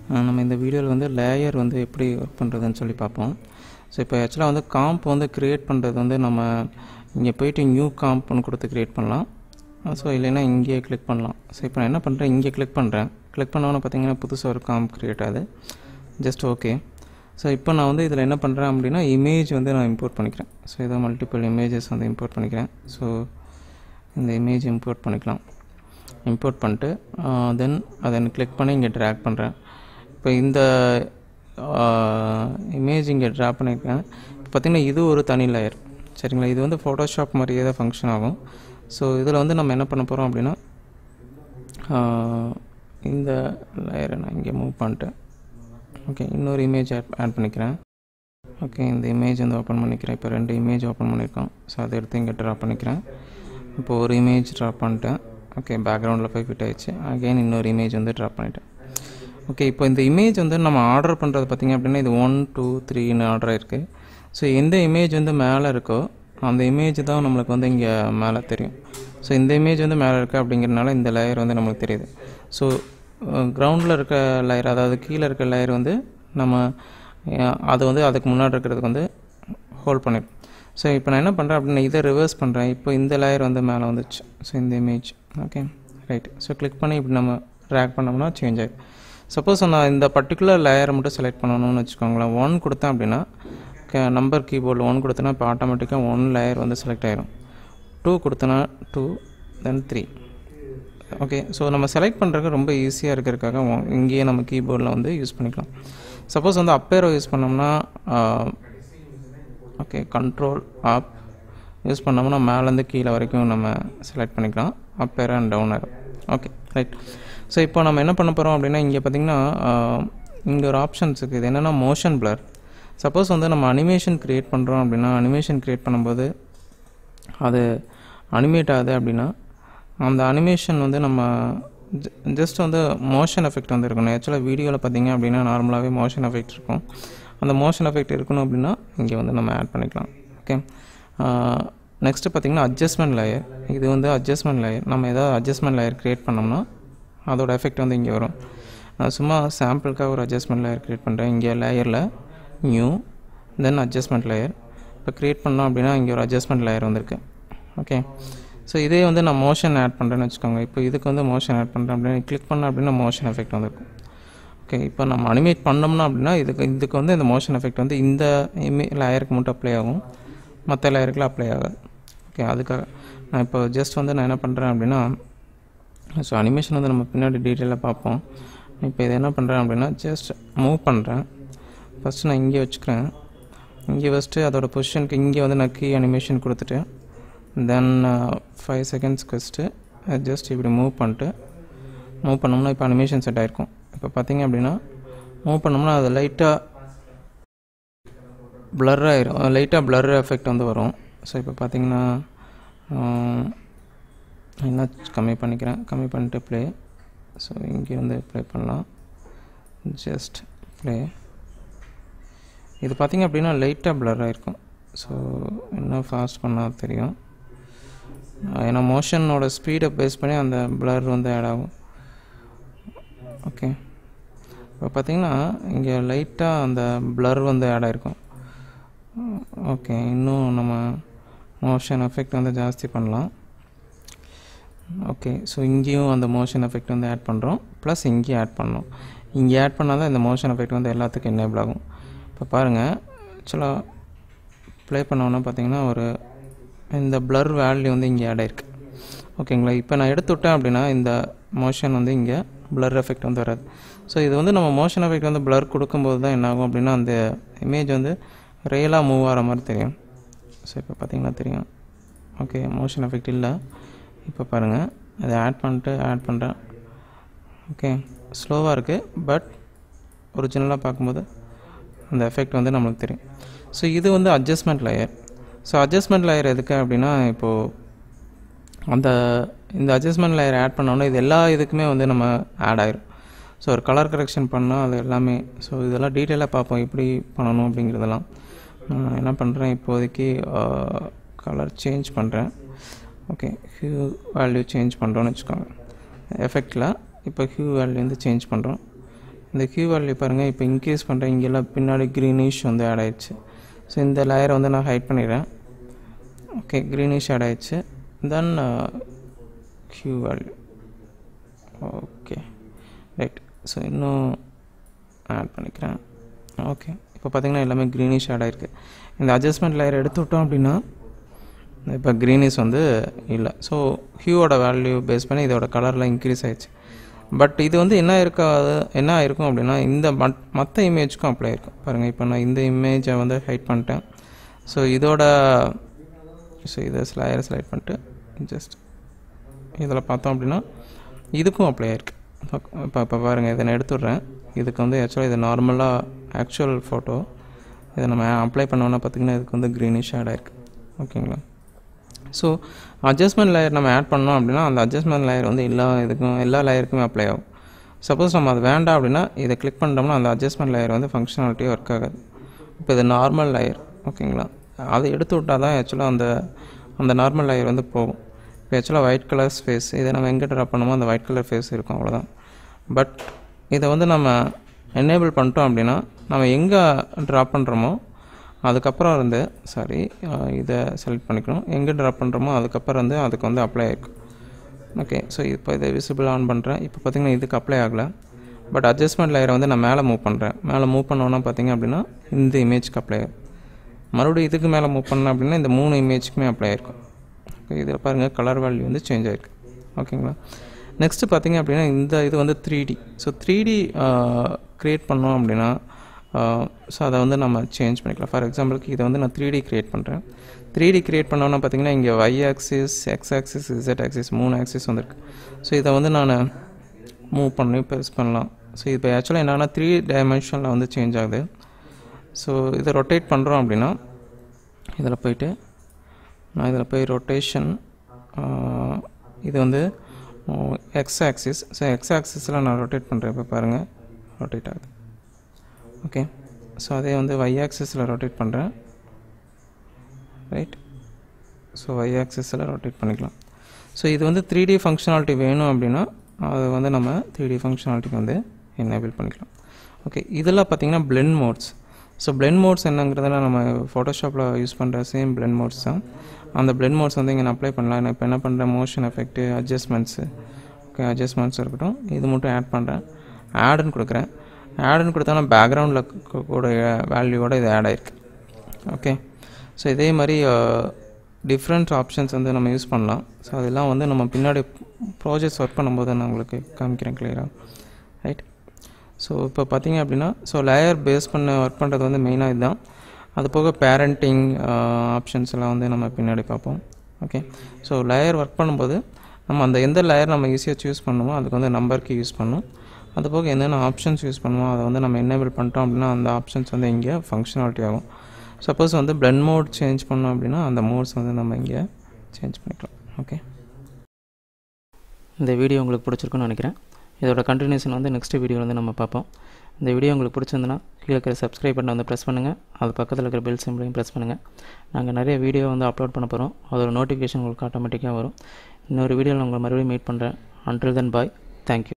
நம்ம இந்த வீடியோவில் வந்து லேயர் வந்து எப்படி ஒர்க் பண்ணுறதுன்னு சொல்லி பார்ப்போம் ஸோ இப்போ ஆக்சுவலாக வந்து காம்ப் வந்து க்ரியேட் பண்ணுறது வந்து நம்ம இங்கே போயிட்டு நியூ காம்ப்னு கொடுத்து க்ரியேட் பண்ணலாம் ஸோ இல்லைன்னா இங்கேயே கிளிக் பண்ணலாம் ஸோ இப்போ நான் என்ன பண்ணுறேன் இங்கே கிளிக் பண்ணுறேன் கிளிக் பண்ணோன்னு பார்த்தீங்கன்னா புதுசாக ஒரு காம்ப் க்ரியேட் ஆகுது ஜஸ்ட் ஓகே ஸோ இப்போ நான் வந்து இதில் என்ன பண்ணுறேன் அப்படின்னா இமேஜ் வந்து நான் இம்போர்ட் பண்ணிக்கிறேன் ஸோ இதை மல்டிபிள் இமேஜஸ் வந்து இம்போர்ட் பண்ணிக்கிறேன் ஸோ இந்த இமேஜ் இம்போர்ட் பண்ணிக்கலாம் இம்போர்ட் பண்ணிட்டு தென் அதை கிளிக் பண்ணி இங்கே ட்ராக் பண்ணுறேன் இப்போ இந்த இமேஜ் இங்கே ட்ரா பண்ணியிருக்கேன் இப்போ பார்த்திங்கன்னா இது ஒரு தனி லேயர் சரிங்களா இது வந்து ஃபோட்டோஷாப் மாதிரியே தான் ஃபங்க்ஷன் ஆகும் ஸோ இதில் வந்து நம்ம என்ன பண்ண போகிறோம் அப்படின்னா இந்த லேயரை நான் இங்கே மூவ் பண்ணிட்டேன் ஓகே இன்னொரு இமேஜ் ஆட் ஆட் பண்ணிக்கிறேன் ஓகே இந்த இமேஜ் வந்து ஓப்பன் பண்ணிக்கிறேன் இப்போ ரெண்டு இமேஜ் ஓப்பன் பண்ணியிருக்கோம் ஸோ அதை எடுத்து இங்கே ட்ரா பண்ணிக்கிறேன் இப்போ ஒரு இமேஜ் ட்ரா பண்ணிட்டேன் ஓகே பேக்ரவுண்டில் போய் ஃபிட் ஆயிடுச்சு அகெயின் இன்னொரு இமேஜ் வந்து ட்ரா பண்ணிட்டேன் ஓகே இப்போ இந்த இமேஜ் வந்து நம்ம ஆர்டர் பண்ணுறது பார்த்திங்க அப்படின்னா இது ஒன் டூ த்ரீன்னு ஆர்டர் இருக்குது ஸோ எந்த இமேஜ் வந்து மேலே இருக்கோ அந்த இமேஜ் தான் நம்மளுக்கு வந்து இங்கே மேலே தெரியும் ஸோ இந்த இமேஜ் வந்து மேலே இருக்குது அப்படிங்கிறனால இந்த லேயர் வந்து நம்மளுக்கு தெரியுது ஸோ கிரவுண்டில் இருக்க லேயர் அதாவது கீழே இருக்க லேயர் வந்து நம்ம அது வந்து அதுக்கு முன்னாடி இருக்கிறதுக்கு வந்து ஹோல்ட் பண்ணிடும் ஸோ இப்போ நான் என்ன பண்ணுறேன் அப்படின்னா இதை ரிவர்ஸ் பண்ணுறேன் இப்போ இந்த லேயர் வந்து மேலே வந்துச்சு ஸோ இந்த image okay right so click பண்ணி இப்படி நம்ம ட்ராக் பண்ணோம்னா சேஞ்ச் ஆகிடும் சப்போஸ் நான் இந்த பர்டிகுலர் லேயரை மட்டும் செலக்ட் பண்ணணும்னு வச்சுக்கோங்களேன் ஒன் கொடுத்தேன் அப்படின்னா நம்பர் கீபோர்டில் ஒன் கொடுத்தேன்னா இப்போ ஆட்டோமேட்டிக்காக ஒன் லேயர் வந்து செலக்ட் ஆகிரும் டூ கொடுத்தனா two then three okay so நம்ம செலக்ட் பண்ணுறதுக்கு ரொம்ப ஈஸியாக இருக்கிறதுக்காக இங்கேயே நம்ம கீபோர்டில் வந்து யூஸ் பண்ணிக்கலாம் சப்போஸ் வந்து அப்பேரோ யூஸ் பண்ணோம்னா ஓகே கண்ட்ரோல் ஆப் யூஸ் பண்ணோம்னா மேலேருந்து கீழே வரைக்கும் நம்ம செலக்ட் பண்ணிக்கலாம் up arrow and down arrow okay right so இப்போ நம்ம என்ன பண்ண போகிறோம் அப்படின்னா இங்கே பார்த்திங்கன்னா இங்கே ஒரு ஆப்ஷன்ஸ் இருக்குது இது என்னென்னா மோஷன் பிளர் சப்போஸ் வந்து நம்ம அனிமேஷன் க்ரியேட் பண்ணுறோம் அப்படின்னா அனிமேஷன் க்ரியேட் பண்ணும்போது அது அனிமேட் ஆகுது அப்படின்னா அந்த அனிமேஷன் வந்து நம்ம ஜஸ்ட் வந்து மோஷன் எஃபெக்ட் வந்து இருக்கணும் ஆக்சுவலாக வீடியோவில் பார்த்திங்க அப்படின்னா நார்மலாகவே மோஷன் எஃபெக்ட் இருக்கும் அந்த மோஷன் எஃபெக்ட் இருக்கணும் அப்படின்னா இங்கே வந்து நம்ம ஆட் பண்ணிக்கலாம் ஓகே நெக்ஸ்ட்டு பார்த்திங்கன்னா அட்ஜஸ்ட்மெண்ட் லேயர் இது வந்து அட்ஜஸ்ட்மெண்ட் லேயர் நம்ம ஏதாவது அட்ஜஸ்ட்மெண்ட் லேயர் க்ரியேட் பண்ணோம்னா அதோட எஃபெக்ட் வந்து இங்கே வரும் நான் சும்மா சாம்பிளுக்காக ஒரு அட்ஜஸ்ட்மெண்ட் லேயர் க்ரியேட் பண்ணுறேன் இங்கே லேயரில் நியூ தென் அட்ஜஸ்ட்மெண்ட் லேயர் இப்போ க்ரியேட் பண்ணோம் அப்படின்னா இங்கே ஒரு அட்ஜஸ்ட்மெண்ட் லேயர் வந்திருக்கு ஓகே ஸோ இதே வந்து நான் மோஷன் ஆட் பண்ணுறேன்னு வச்சுக்கோங்க இப்போ இதுக்கு வந்து மோஷன் ஆட் பண்ணுறேன் அப்படின்னா கிளிக் பண்ண அப்படின்னா மோஷன் எஃபெக்ட் வந்திருக்கும் ஓகே இப்போ நம்ம அனிமேட் பண்ணோம்னா அப்படின்னா இதுக்கு இதுக்கு வந்து இந்த மோஷன் எஃபெக்ட் வந்து இந்த இமே லேயருக்கு மட்டும் அப்ளை ஆகும் மற்ற லேயருக்குலாம் அப்ளை ஆகாது ஓகே அதுக்காக நான் இப்போ ஜஸ்ட் வந்து நான் என்ன பண்ணுறேன் அப்படின்னா ஸோ அனிமேஷன் வந்து நம்ம பின்னாடி டீட்டெயிலாக பார்ப்போம் இப்போ இதை என்ன பண்ணுறேன் அப்படின்னா ஜஸ்ட் மூவ் பண்ணுறேன் ஃபஸ்ட்டு நான் இங்கே வச்சுக்கிறேன் இங்கே ஃபஸ்ட்டு அதோட பொசிஷனுக்கு இங்கே வந்து நான் கீ அனிமேஷன் கொடுத்துட்டு தென் ஃபைவ் செகண்ட்ஸ்க்கு வச்சுட்டு ஜஸ்ட் இப்படி மூவ் பண்ணிட்டு மூவ் பண்ணோம்னா இப்போ அனிமேஷன் செட் ஆகிருக்கும் இப்போ பார்த்தீங்க அப்படின்னா மூவ் பண்ணோம்னா அது லைட்டாக ப்ளர் ஆயிரும் லைட்டாக ப்ளர் எஃபெக்ட் வந்து வரும் ஸோ இப்போ பார்த்தீங்கன்னா என்ன கம்மி பண்ணிக்கிறேன் கம்மி பண்ணிட்டு ப்ளே ஸோ இங்கே வந்து ப்ளே பண்ணலாம் ஜஸ்ட் ப்ளே இது பார்த்திங்க அப்படின்னா லைட்டாக ப்ளர் ஆகிருக்கும் ஸோ இன்னும் ஃபாஸ்ட் பண்ணால் தெரியும் ஏன்னா மோஷனோட ஸ்பீடை பேஸ் பண்ணி அந்த ப்ளர் வந்து ஆட் ஆகும் ஓகே இப்போ பார்த்திங்கன்னா இங்கே லைட்டாக அந்த ப்ளர் வந்து ஆட் ஆகிருக்கும் ஓகே இன்னும் நம்ம மோஷன் எஃபெக்ட் வந்து ஜாஸ்தி பண்ணலாம் ஓகே ஸோ இங்கேயும் அந்த மோஷன் எஃபெக்ட் வந்து ஆட் பண்ணுறோம் ப்ளஸ் இங்கேயும் ஆட் பண்ணோம் இங்கே ஆட் பண்ணால் தான் இந்த மோஷன் எஃபெக்ட் வந்து எல்லாத்துக்கும் எனேபிள் ஆகும் இப்போ பாருங்கள் ஆக்சுவலாக ப்ளே பண்ணோன்னா பார்த்தீங்கன்னா ஒரு இந்த ப்ளர் வேல்யூ வந்து இங்கே ஆட் ஆயிருக்கு ஓகேங்களா இப்போ நான் எடுத்து விட்டேன் அப்படின்னா இந்த மோஷன் வந்து இங்கே ப்ளர் எஃபெக்ட் வந்து வராது ஸோ இது வந்து நம்ம மோஷன் எஃபெக்ட் வந்து ப்ளர் கொடுக்கும்போது தான் என்ன ஆகும் அப்படின்னா அந்த இமேஜ் வந்து ரியலாக மூவ் ஆகிற மாதிரி தெரியும் ஸோ இப்போ பார்த்தீங்கன்னா தெரியும் ஓகே மோஷன் எஃபெக்ட் இல்லை இப்போ பாருங்கள் அதை ஆட் பண்ணிட்டு ஆட் பண்ணுறேன் ஓகே ஸ்லோவாக இருக்குது பட் ஒரிஜினலாக பார்க்கும்போது அந்த எஃபெக்ட் வந்து நம்மளுக்கு தெரியும் ஸோ இது வந்து adjustment layer so adjustment layer எதுக்கு அப்படின்னா இப்போது அந்த இந்த அட்ஜஸ்ட்மெண்ட் லேயர் ஆட் பண்ணோன்னா இது எல்லா இதுக்குமே வந்து நம்ம ஆட் ஆயிரும் ஸோ ஒரு கலர் கரெக்ஷன் பண்ணால் அது எல்லாமே ஸோ இதெல்லாம் டீட்டெயிலாக பார்ப்போம் எப்படி பண்ணணும் அப்படிங்கிறதெல்லாம் நான் என்ன பண்ணுறேன் இப்போதைக்கு கலர் சேஞ்ச் பண்ணுறேன் ஓகே ஹியூ வேல்யூ சேஞ்ச் பண்ணுறோன்னு வச்சுக்கோங்க எஃபெக்டில் இப்போ ஹியூ வேல்யூ வந்து சேஞ்ச் பண்ணுறோம் இந்த ஹியூ வேல்யூ பாருங்கள் இப்போ இன்க்ரீஸ் பண்ணுறேன் இங்கெல்லாம் பின்னாடி க்ரீனிஷ் வந்து ஆட் ஆயிடுச்சு ஸோ இந்த லேயரை வந்து நான் ஹைட் பண்ணிடுறேன் ஓகே க்ரீனிஷ் ஆட் ஆயிடுச்சு then hue value okay right so இன்னும் ஆட் பண்ணிக்கிறேன் ஓகே இப்போ பார்த்தீங்கன்னா எல்லாமே க்ரீனிஷ் ஆட் ஆயிருக்கு இந்த அட்ஜஸ்ட்மெண்ட் லேயர் எடுத்து விட்டோம் அப்படின்னா இப்போ க்ரீனிஷ் வந்து இல்லை ஸோ ஹியூவோட வேல்யூ பேஸ் பண்ணி இதோட கலரில் இன்க்ரீஸ் ஆயிடுச்சு பட் இது வந்து என்ன இருக்காது என்ன ஆயிருக்கும் அப்படின்னா இந்த மட் மற்ற இமேஜ்க்கும் அப்ளை ஆயிருக்கும் பாருங்கள் இப்போ நான் இந்த இமேஜை வந்து ஹைட் பண்ணிட்டேன் ஸோ இதோட ஸோ இதை ஸ்லையர் ஸ்லைட் பண்ணிட்டு ஜஸ்ட் இதில் பார்த்தோம் அப்படின்னா இதுக்கும் அப்ளை ஆயிருக்கு இப்போ இப்போ பாருங்கள் இதை நான் எடுத்துடுறேன் இதுக்கு வந்து ஆக்சுவலாக இது நார்மலாக ஆக்சுவல் ஃபோட்டோ இதை நம்ம அப்ளை பண்ணோன்னா பார்த்திங்கன்னா இதுக்கு வந்து க்ரீனிஷ் ஆட் ஆயிருக்கு ஓகேங்களா ஸோ அட்ஜஸ்ட்மெண்ட் லேயர் நம்ம ஆட் பண்ணோம் அப்படின்னா அந்த அட்ஜஸ்ட்மெண்ட் லேயர் வந்து எல்லா இதுக்கும் எல்லா லேயருக்குமே அப்ளை ஆகும் சப்போஸ் நம்ம அது வேண்டாம் அப்படின்னா இதை கிளிக் பண்ணிட்டோம்னா அந்த அட்ஜஸ்ட்மெண்ட் லேயர் வந்து ஃபங்க்ஷனாலிட்டி ஒர்க் ஆகாது இப்போ இது நார்மல் லேயர் ஓகேங்களா அதை எடுத்து விட்டால் தான் ஆக்சுவலாக அந்த அந்த நார்மல் லேயர் வந்து போகும் இப்போ ஆக்சுவலாக ஒயிட் கலர் ஃபேஸ் இதை நம்ம எங்கே ட்ரா பண்ணுமோ அந்த ஒயிட் கலர் ஃபேஸ் இருக்கும் அவ்வளோதான் பட் இதை வந்து நம்ம எனேபிள் பண்ணிட்டோம் அப்படின்னா நம்ம எங்கே ட்ரா பண்ணுறோமோ அதுக்கப்புறம் வந்து சாரி இதை செலக்ட் பண்ணிக்கணும் எங்கே ட்ரா பண்ணுறோமோ அதுக்கப்புறம் வந்து அதுக்கு வந்து அப்ளை ஆகிருக்கும் ஓகே ஸோ இப்போ இதை விசிபிள் ஆன் பண்ணுறேன் இப்போ பார்த்திங்கன்னா இதுக்கு அப்ளை ஆகலை பட் அட்ஜஸ்ட்மெண்ட் லேயரை வந்து நான் மேலே மூவ் பண்ணுறேன் மேலே மூவ் பண்ணோன்னா பார்த்திங்க அப்படின்னா இந்த இமேஜ்க்கு அப்ளை ஆகும் மறுபடியும் இதுக்கு மேலே மூவ் பண்ணேன் அப்படின்னா இந்த மூணு இமேஜ்க்குமே அப்ளை ஆயிருக்கும் ஓகே இதில் பாருங்கள் கலர் வேல்யூ வந்து சேஞ்ச் ஆகிருக்கு ஓகேங்களா நெக்ஸ்ட்டு பார்த்திங்க அப்படின்னா இந்த இது வந்து three D so three D create பண்ணோம் அப்படின்னா ஸோ அதை வந்து நம்ம சேஞ்ச் பண்ணிக்கலாம் ஃபார் எக்ஸாம்பிளுக்கு இதை வந்து நான் த்ரீ டி க்ரியேட் பண்ணுறேன் த்ரீ டி க்ரியேட் பண்ணோன்னா பார்த்தீங்கன்னா இங்கே Y axis X axis Z axis மூணு ஆக்சிஸ் வந்திருக்கு ஸோ இதை வந்து நான் மூவ் பண்ணி பெருசு பண்ணலாம் ஸோ இப்போ ஆக்சுவலாக என்னன்னா த்ரீ டைமென்ஷனில் வந்து சேஞ்ச் ஆகுது ஸோ இதை ரொட்டேட் பண்ணுறோம் அப்படின்னா இதில் போயிட்டு நான் இதில் போய் ரொட்டேஷன் இது வந்து எக்ஸ் ஆக்சிஸ் ஸோ எக்ஸ் ஆக்சிஸில் நான் ரொட்டேட் பண்ணுறேன் இப்போ பாருங்கள் ரொட்டேட் ஆகுது ஓகே ஸோ அதே வந்து ஒய் ஆக்சிஸில் ரொட்டேட் பண்ணுறேன் ரைட் ஸோ ஒய் ஆக்சிஸில் ரொட்டேட் பண்ணிக்கலாம் ஸோ இது வந்து த்ரீ டி ஃபங்க்ஷனாலிட்டி வேணும் அப்படின்னா அது வந்து நம்ம த்ரீ டி ஃபங்க்ஷனாலிட்டிக்கு வந்து எனேபிள் பண்ணிக்கலாம் ஓகே இதெல்லாம் பார்த்திங்கன்னா blend modes so blend modes என்னங்கிறதுல நம்ம ஃபோட்டோஷாப்பில் யூஸ் பண்ணுற சேம் பிளெண்ட் மோட்ஸ் தான் அந்த பிளெண்ட் மோட்ஸ் வந்து இங்கே நான் அப்ளை பண்ணலாம் நான் இப்போ என்ன பண்ணுறேன் motion effect adjustments okay adjustments இருக்கட்டும் இது மட்டும் ஆட் பண்ணுறேன் ஆடுன்னு கொடுக்குறேன் ஆடுன்னு கொடுத்தா நான் பேக்ரவுண்டில் கூட வேல்யூவோட இது ஆட் ஆயிருக்கு ஓகே ஸோ இதே மாதிரி டிஃப்ரெண்ட் ஆப்ஷன்ஸ் வந்து நம்ம யூஸ் பண்ணலாம் ஸோ அதெல்லாம் வந்து நம்ம பின்னாடி ப்ராஜெக்ட்ஸ் ஒர்க் பண்ணும்போது நான் உங்களுக்கு காமிக்கிறேன் கிளியராக ரைட் ஸோ இப்போ பார்த்தீங்க அப்படின்னா ஸோ லேயர் பேஸ் பண்ண ஒர்க் பண்ணுறது வந்து மெயினாக இதுதான் அது போக பேரண்டிங் ஆப்ஷன்ஸ் எல்லாம் வந்து நம்ம பின்னாடி பார்ப்போம் ஓகே ஸோ லேயர் ஒர்க் பண்ணும்போது நம்ம அந்த எந்த லேயர் நம்ம ஈஸியாக சூஸ் பண்ணுமோ அதுக்கு வந்து நம்பருக்கு யூஸ் பண்ணும் அது போக என்னென்ன ஆப்ஷன்ஸ் யூஸ் பண்ணுவோம் அதை வந்து நம்ம என்னேபிள் பண்ணிட்டோம் அப்படின்னா அந்த ஆப்ஷன்ஸ் வந்து இங்கே ஃபங்க்ஷனாலிட்டி ஆகும் சப்போஸ் வந்து பிளண்ட் மோட் சேஞ்ச் பண்ணோம் அப்படின்னா அந்த மோட்ஸ் வந்து நம்ம இங்கே சேஞ்ச் பண்ணிக்கலாம் ஓகே இந்த வீடியோ உங்களுக்கு பிடிச்சிருக்குன்னு நினைக்கிறேன் இதோட கண்டினியூஷன் வந்து நெக்ஸ்ட் வீடியோ வந்து நம்ம பார்ப்போம் இந்த வீடியோ உங்களுக்கு பிடிச்சிருந்துன்னா கீழே இருக்கிற சப்ஸ்கிரைப் பட்டன் வந்து ப்ரெஸ் பண்ணுங்கள் அது பக்கத்தில் இருக்கிற பெல் சிம்பிளையும் ப்ரெஸ் பண்ணுங்கள் நாங்கள் நிறைய வீடியோ வந்து அப்லோட் பண்ண போகிறோம் அதோட நோட்டிஃபிகேஷன் உங்களுக்கு ஆட்டோமேட்டிக்காக வரும் இன்னொரு வீடியோவில் உங்களை மறுபடியும் மீட் பண்ணுறேன் அன்டில் தென் பாய் தேங்க்யூ